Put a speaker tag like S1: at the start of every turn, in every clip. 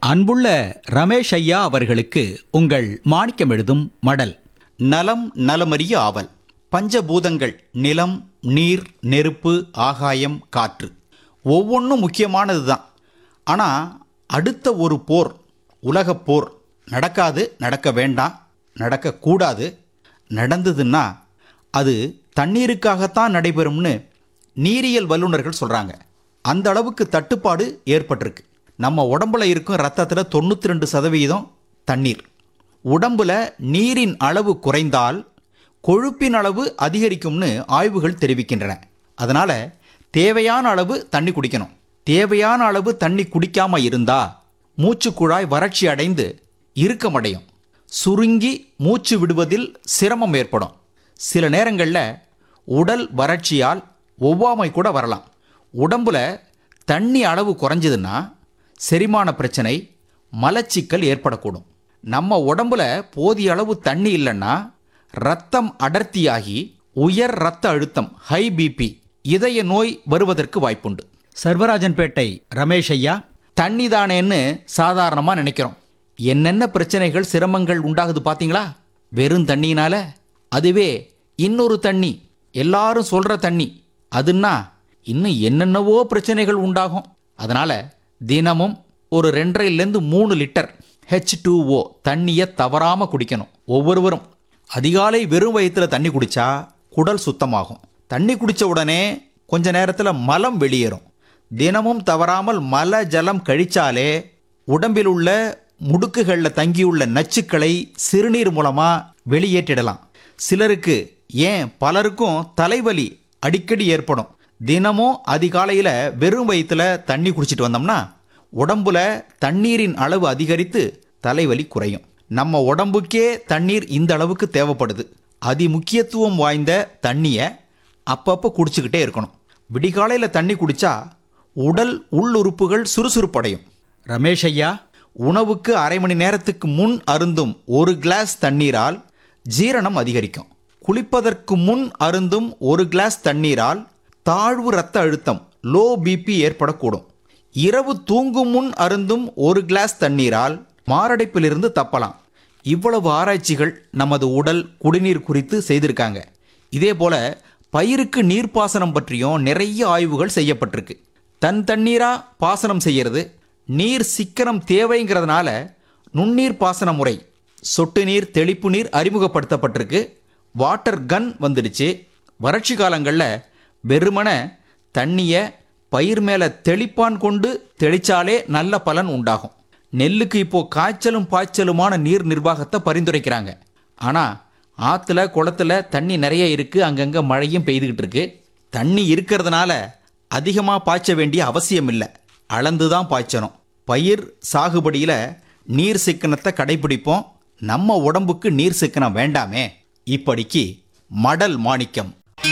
S1: அன்புள்ள ரமேஷ் ஐயா அவர்களுக்கு உங்கள் மாணிக்கம் எழுதும் மடல்
S2: நலம் நலமறிய ஆவல் பஞ்சபூதங்கள் நிலம் நீர் நெருப்பு ஆகாயம் காற்று ஒவ்வொன்றும் முக்கியமானது தான் ஆனால் அடுத்த ஒரு போர் உலகப் போர் நடக்காது நடக்க வேண்டாம் நடக்கக்கூடாது நடந்ததுன்னா அது தண்ணீருக்காகத்தான் நடைபெறும்னு நீரியல் வல்லுநர்கள் சொல்கிறாங்க அந்த அளவுக்கு தட்டுப்பாடு ஏற்பட்டிருக்கு நம்ம உடம்புல இருக்கும் ரத்தத்தில் தொண்ணூற்றி ரெண்டு சதவீதம் தண்ணீர் உடம்புல நீரின் அளவு குறைந்தால் கொழுப்பின் அளவு அதிகரிக்கும்னு ஆய்வுகள் தெரிவிக்கின்றன அதனால தேவையான அளவு தண்ணி குடிக்கணும் தேவையான அளவு தண்ணி குடிக்காம இருந்தா மூச்சு குழாய் வறட்சி அடைந்து இறுக்கமடையும் சுருங்கி மூச்சு விடுவதில் சிரமம் ஏற்படும் சில நேரங்களில் உடல் வறட்சியால் ஒவ்வாமை கூட வரலாம் உடம்புல தண்ணி அளவு குறைஞ்சதுன்னா செரிமான பிரச்சனை மலச்சிக்கல் ஏற்படக்கூடும் நம்ம உடம்புல போதிய அளவு தண்ணி இல்லைன்னா ரத்தம் அடர்த்தியாகி உயர் ரத்த அழுத்தம் ஹை பிபி இதய நோய் வருவதற்கு வாய்ப்புண்டு
S1: சர்வராஜன்பேட்டை ரமேஷ் ஐயா
S2: தண்ணி தானேன்னு சாதாரணமாக நினைக்கிறோம் என்னென்ன பிரச்சனைகள் சிரமங்கள் உண்டாகுது பார்த்தீங்களா வெறும் தண்ணியினால அதுவே இன்னொரு தண்ணி எல்லாரும் சொல்கிற தண்ணி அதுன்னா இன்னும் என்னென்னவோ பிரச்சனைகள் உண்டாகும் அதனால் தினமும் ஒரு ரெண்டரைலேருந்து மூணு லிட்டர் ஹெச் டூ ஓ தண்ணியை தவறாமல் குடிக்கணும் ஒவ்வொருவரும் அதிகாலை வெறும் வயிற்றில் தண்ணி குடித்தா குடல் சுத்தமாகும் தண்ணி குடித்த உடனே கொஞ்ச நேரத்தில் மலம் வெளியேறும் தினமும் தவறாமல் மல ஜலம் கழிச்சாலே உடம்பில் உள்ள முடுக்குகளில் தங்கியுள்ள நச்சுக்களை சிறுநீர் மூலமாக வெளியேற்றிடலாம் சிலருக்கு ஏன் பலருக்கும் தலைவலி அடிக்கடி ஏற்படும் தினமும் அதிகாலையில் வெறும் வயிற்றுல தண்ணி குடிச்சிட்டு வந்தோம்னா உடம்புல தண்ணீரின் அளவு அதிகரித்து தலைவலி குறையும் நம்ம உடம்புக்கே தண்ணீர் இந்த அளவுக்கு தேவைப்படுது அதி முக்கியத்துவம் வாய்ந்த தண்ணியை அப்பப்போ குடிச்சுக்கிட்டே இருக்கணும் விடிகாலையில் தண்ணி குடிச்சா உடல் உள்ளுறுப்புகள் சுறுசுறுப்படையும்
S1: ரமேஷ் ஐயா
S2: உணவுக்கு அரை மணி நேரத்துக்கு முன் அருந்தும் ஒரு கிளாஸ் தண்ணீரால் ஜீரணம் அதிகரிக்கும் குளிப்பதற்கு முன் அருந்தும் ஒரு கிளாஸ் தண்ணீரால் தாழ்வு இரத்த அழுத்தம் லோ பிபி ஏற்படக்கூடும் இரவு தூங்கும் முன் அருந்தும் ஒரு கிளாஸ் தண்ணீரால் மாரடைப்பிலிருந்து தப்பலாம் இவ்வளவு ஆராய்ச்சிகள் நமது உடல் குடிநீர் குறித்து செய்திருக்காங்க இதே போல பயிருக்கு நீர்ப்பாசனம் பற்றியும் நிறைய ஆய்வுகள் செய்யப்பட்டிருக்கு தன் தண்ணீரா பாசனம் செய்யறது நீர் சிக்கனம் தேவைங்கிறதுனால நுண்ணீர் பாசன முறை சொட்டு நீர் தெளிப்பு நீர் அறிமுகப்படுத்தப்பட்டிருக்கு வாட்டர் கன் வந்துடுச்சு வறட்சி காலங்களில் வெறுமன தண்ணியை பயிர் மேலே தெளிப்பான் கொண்டு தெளிச்சாலே நல்ல பலன் உண்டாகும் நெல்லுக்கு இப்போ காய்ச்சலும் பாய்ச்சலுமான நீர் நிர்வாகத்தை பரிந்துரைக்கிறாங்க ஆனால் ஆற்றுல குளத்துல தண்ணி நிறைய இருக்குது அங்கங்கே மழையும் பெய்துகிட்டு இருக்கு தண்ணி இருக்கிறதுனால அதிகமாக பாய்ச்ச வேண்டிய அவசியம் இல்லை அளந்து தான் பாய்ச்சணும் பயிர் சாகுபடியில் நீர் சிக்கனத்தை கடைபிடிப்போம் நம்ம உடம்புக்கு நீர் சிக்கனம் வேண்டாமே இப்படிக்கு மடல் மாணிக்கம்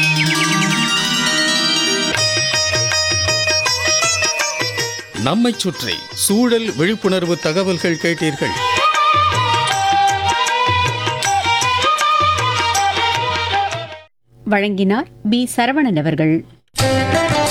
S3: நம்மைச் சுற்றி சூழல் விழிப்புணர்வு தகவல்கள் கேட்டீர்கள்
S4: வழங்கினார் பி சரவணன் அவர்கள்